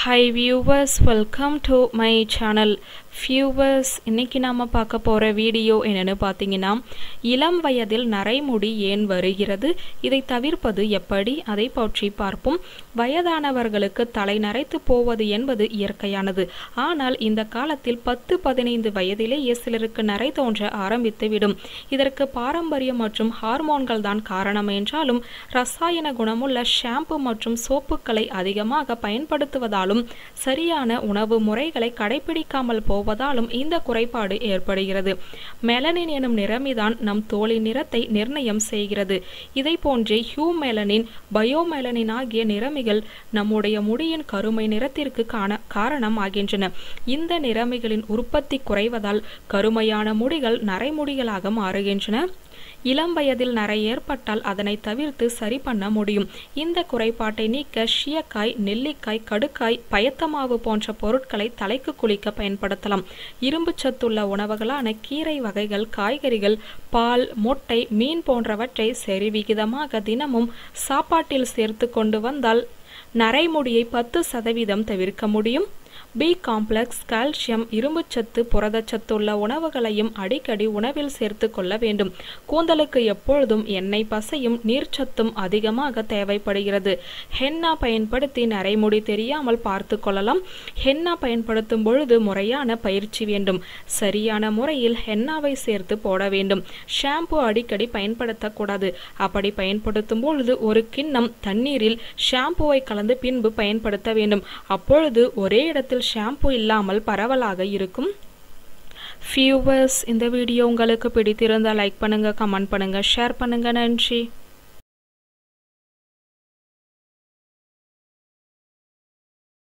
hi viewers welcome to my channel viewers இன்னைக்கு நாம் பார்க்க போகிற வீடியோ என்னென்னு பார்த்தீங்கன்னா இளம் வயதில் நரைமுடி ஏன் வருகிறது இதை தவிர்ப்பது எப்படி அதை பற்றி பார்ப்போம் வயதானவர்களுக்கு தலை நரைத்து போவது என்பது இயற்கையானது ஆனால் இந்த காலத்தில் பத்து பதினைந்து வயதிலேயே சிலருக்கு நரை தோன்ற ஆரம்பித்து விடும் இதற்கு பாரம்பரியம் மற்றும் ஹார்மோன்கள் தான் காரணம் என்றாலும் ரசாயன குணமுள்ள ஷாம்பு மற்றும் சோப்புக்களை அதிகமாக பயன்படுத்துவதாலும் சரியான உணவு முறைகளை கடைபிடிக்காமல் போவதாலும் இந்த குறைபாடு ஏற்படுகிறது மெலனின் எனும் நிறமிதான் நம் தோலின் நிறத்தை நிர்ணயம் செய்கிறது இதை போன்றே ஹியூ மெலனின் பயோமெலனின் ஆகிய நிறமிகள் நம்முடைய முடியின் கருமை நிறத்திற்கு காண காரணமாகின்றன இந்த நிறமிகளின் உற்பத்தி குறைவதால் கருமையான முடிகள் நரைமுடிகளாக மாறுகின்றன இளம் வயதில் நரை ஏற்பட்டால் அதனை தவிர்த்து சரி பண்ண முடியும் இந்த குறைபாட்டை நீக்க ஷியக்காய் நெல்லிக்காய் கடுக்காய் பயத்தமாவு போன்ற பொருட்களை தலைக்கு குளிக்க பயன்படுத்தலாம் இரும்பு சத்துள்ள உணவுகளான கீரை வகைகள் காய்கறிகள் பால் முட்டை மீன் போன்றவற்றை சரி விகிதமாக தினமும் சாப்பாட்டில் சேர்த்து கொண்டு வந்தால் நரைமுடியை பத்து சதவீதம் தவிர்க்க முடியும் பி காம்ப்ளெக்ஸ் கால்சியம் இரும்புச்சத்து புரதச்சத்துள்ள உணவுகளையும் அடிக்கடி உணவில் சேர்த்து கொள்ள வேண்டும் கூந்தலுக்கு எப்பொழுதும் எண்ணெய் பசையும் நீர்ச்சத்தும் அதிகமாக தேவைப்படுகிறது ஹென்னா பயன்படுத்தி நரைமுடி தெரியாமல் பார்த்து கொள்ளலாம் ஹென்னா பயன்படுத்தும் பொழுது முறையான பயிற்சி வேண்டும் சரியான முறையில் ஹென்னாவை சேர்த்து போட வேண்டும் ஷாம்பு அடிக்கடி பயன்படுத்தக்கூடாது அப்படி பயன்படுத்தும் பொழுது ஒரு கிண்ணம் தண்ணீரில் ஷாம்புவை கலந்து பின்பு பயன்படுத்த வேண்டும் அப்பொழுது ஒரே இடத்தில் ஷாம்பு இல்லாமல் பரவலாக இருக்கும் ஃபியூவர்ஸ் இந்த வீடியோ உங்களுக்கு பிடித்திருந்தால் லைக் பண்ணுங்கள் கமெண்ட் பண்ணுங்கள் ஷேர் பண்ணுங்கள் நன்றி